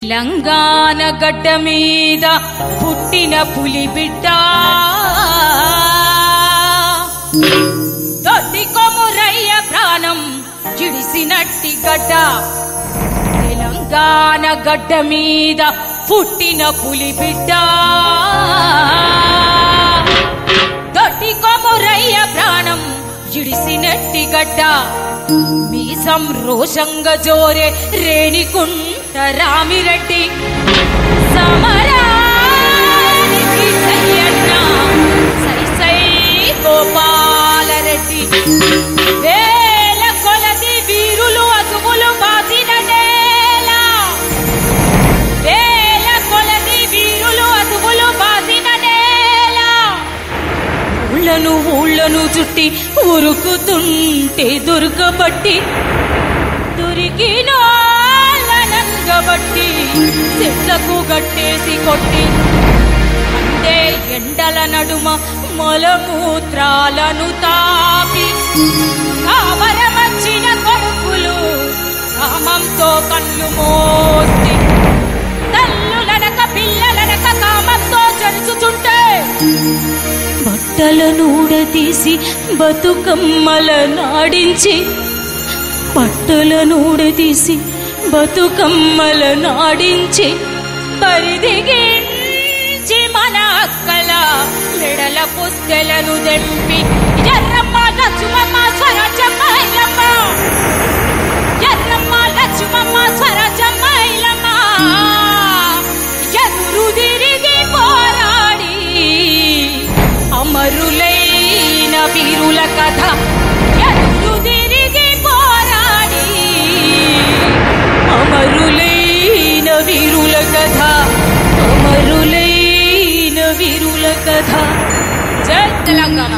తెలంగాణ గడ్డ మీద పుట్టిన పులి బిడ్డ దొడ్డి కొమురయ్య ప్రాణం జిడిసినట్టి గడ్డ తెలంగాణ గడ్డ మీద పుట్టిన పులి బిడ్డ దొడ్డి కొమురయ్య ప్రాణం జిడిసినట్టి గడ్డ మీసం రోషంగా జోరే రేణికుంట రామిరెడ్డి సమరానికి సయ్యన్న సై సై గోపాలరెడ్డి వేల కొలది వీరులు అసువులు బాసిన నేల వేల కొలది వీరులు అసువులు బాసిన నేల ఊళ్ళను ఊళ్ళను చుట్టి ఉరుకుతుంటే దుర్గబట్టి దొరికినోళ్ళనంగబట్టి చెట్లకు గట్టేసి కొట్టి అంటే ఎండల నడుమ మలమూత్రాలను తాపి కావరమచ్చిన కొడుకులు కామంతో కళ్ళు మోసి తల్లులనక పిల్లలనక కామంతో చరుచుచుంటే బట్టలను ఊడదీసి బతుకమ్మల నాడించి బట్టలను ఊడదీసి బతుకమ్మల నాడించి పరిదిగించి మన అక్కల మెడల పుస్తెలను దెంపి ఎర్రమ్మ లక్ష్మమ్మ స్వరాజ్యమ్మ ఐలమ్మ ఎర్రమ్మ లక్ష్మమ్మ స్వరాజ్యమ్మ ఐలమ్మ ఎదురు తిరిగి పోరాడి అమరులైన వీరుల కథ ఎదురు తిరిగి పోరాడి అమరులైన వీరుల కథ అమరులైన వీరుల కథ జై తెలంగాణ